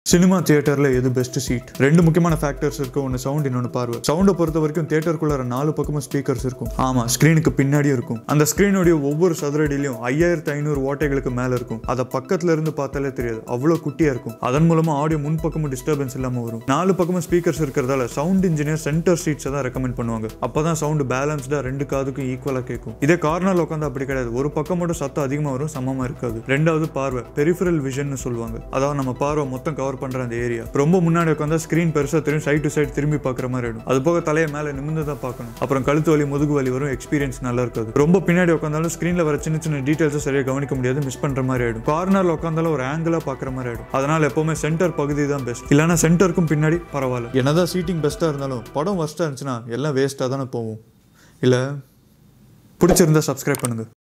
cinema தியேட்டர்ல எது best seat ரெண்டு முக்கியமான ஃபேக்டர்ஸ் இருக்கு ஒன்று சவுண்ட் இன்னொன்று பார்வை சவுண்டை பொறுத்த வரைக்கும் தியேட்டருக்குள்ள நாலு பக்கமும் ஸ்பீக்கர்ஸ் இருக்கும் ஆமா ஸ்க்ரீனுக்கு பின்னாடியும் இருக்கும் அந்த ஸ்க்ரீனுடைய ஒவ்வொரு சதுரடியிலையும் ஐயாயிரத்து ஐநூறு ஓட்டைகளுக்கு மேல இருக்கும் அதை பக்கத்துல இருந்து பார்த்தாலே தெரியாது அவ்வளோ குட்டியா இருக்கும் அதன் மூலமா ஆடியோ முன் பக்கமும் டிஸ்டர்பன்ஸ் இல்லாம வரும் நாலு பக்கமும் ஸ்பீக்கர்ஸ் இருக்கிறதால சவுண்ட் இன்ஜினியர் சென்டர் சீட்ஸை தான் ரெக்கமெண்ட் பண்ணுவாங்க அப்பதான் சவுண்ட் பேலன்ஸ்டா ரெண்டு காதுக்கும் ஈக்குவலா கேட்கும் இதே கார்னர்ல உட்காந்து அப்படி கிடையாது ஒரு பக்கம் மட்டும் சத்தம் அதிகமா வரும் சமமா இருக்காது ரெண்டாவது பார்வை பெரிஃபரல் விஷன் சொல்லுவாங்க அதாவது நம்ம பார்வை மொத்தம் கவர் பண்ற அந்த ஏரியா ரொம்ப முன்னாடி உட்காந்தா ஸ்கிரீன் பெருசா தெரியும் சைடு டு சைடு திரும்பி பார்க்குற மாதிரி ஆயிடும் அது போக தலையை மேல நிமிர்ந்து தான் பார்க்கணும் அப்புறம் கழுத்து வலி முதுகு வலி வரும் எக்ஸ்பீரியன்ஸ் நல்லா இருக்காது ரொம்ப பின்னாடி உட்காந்தாலும் ஸ்க்ரீன்ல வர சின்ன சின்ன டீடைல்ஸை சரியா கவனிக்க முடியாது மிஸ் பண்ற மாதிரி ஆயிடும் கார்னர்ல உட்காந்தாலும் ஒரு ஆங்கிளா பார்க்குற மாதிரி ஆயிடும் அதனால எப்பவுமே சென்டர் பகுதி தான் பெஸ்ட் இல்லைன்னா சென்டருக்கும் பின்னாடி பரவாயில்ல என்னதான் சீட்டிங் பெஸ்ட்டா இருந்தாலும் படம் ஒஸ்ட்டாக இருந்துச்சுன்னா எல்லாம் வேஸ்ட்டாக தானே போகும் இல்லை பிடிச்சிருந்தா சப்ஸ்கிரைப் பண்ணுங்க